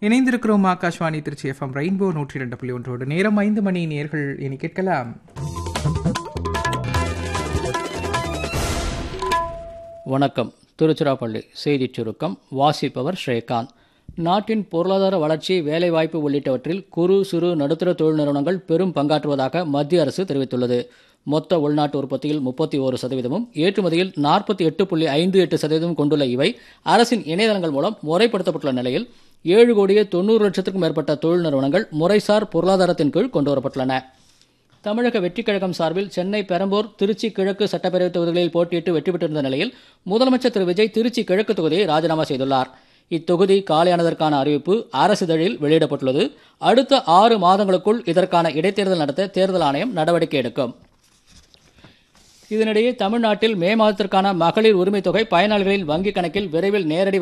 இணைந்திருக்கிறோம் Akashvani Trichy FM rainbow நூற்றி இரண்டு புள்ளி ஒன்றோடு நேரம் ஐந்து மணி நேர்கள் இனி கேட்கலாம் வணக்கம் திருச்சிராப்பள்ளி செய்திச் சுருக்கம் வாசிப்பவர் ஸ்ரீகாந்த் நாட்டின் பொருளாதார வளர்ச்சி வேலைவாய்ப்பு உள்ளிட்டவற்றில் குறு சிறு நடுத்தர தொழில் நிறுவனங்கள் பெரும் பங்காற்றுவதாக மத்திய அரசு தெரிவித்துள்ளது மொத்த உள்நாட்டு உற்பத்தியில் முப்பத்தி ஓரு சதவீதமும் ஏற்றுமதியில் நாற்பத்தி எட்டு புள்ளி ஐந்து எட்டு சதவீதம் கொண்டுள்ள இவை அரசின் இணையதளங்கள் மூலம் முறைப்படுத்தப்பட்டுள்ள நிலையில் ஏழு கோடியே தொண்ணூறு லட்சத்திற்கும் மேற்பட்ட தொழில் நிறுவனங்கள் முறைசார் பொருளாதாரத்தின் கீழ் கொண்டுவரப்பட்டுள்ளன தமிழக வெற்றிக் கழகம் சார்பில் சென்னை பெரம்பூர் திருச்சி கிழக்கு சட்டப்பேரவை தொகுதிகளில் போட்டியிட்டு வெற்றி பெற்றிருந்த நிலையில் முதலமைச்சர் திரு விஜய் திருச்சி கிழக்கு தொகுதியை ராஜினாமா செய்துள்ளார் இத்தொகுதி காலியானதற்கான அறிவிப்பு அரசிதழில் வெளியிடப்பட்டுள்ளது அடுத்த ஆறு மாதங்களுக்குள் இதற்கான இடைத்தேர்தல் நடத்த தேர்தல் ஆணையம் நடவடிக்கை எடுக்கும் இதனிடையே தமிழ்நாட்டில் மே மாதத்திற்கான மகளிர் உரிமைத் தொகை பயனாளிகளின் வங்கிக் கணக்கில் விரைவில் நேரடி